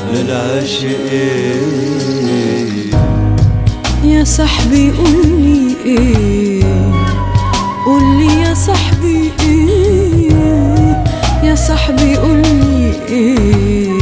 للعاشقين يا صاحبي قولي ايه قولي يا صاحبي ايه يا صاحبي قولي ايه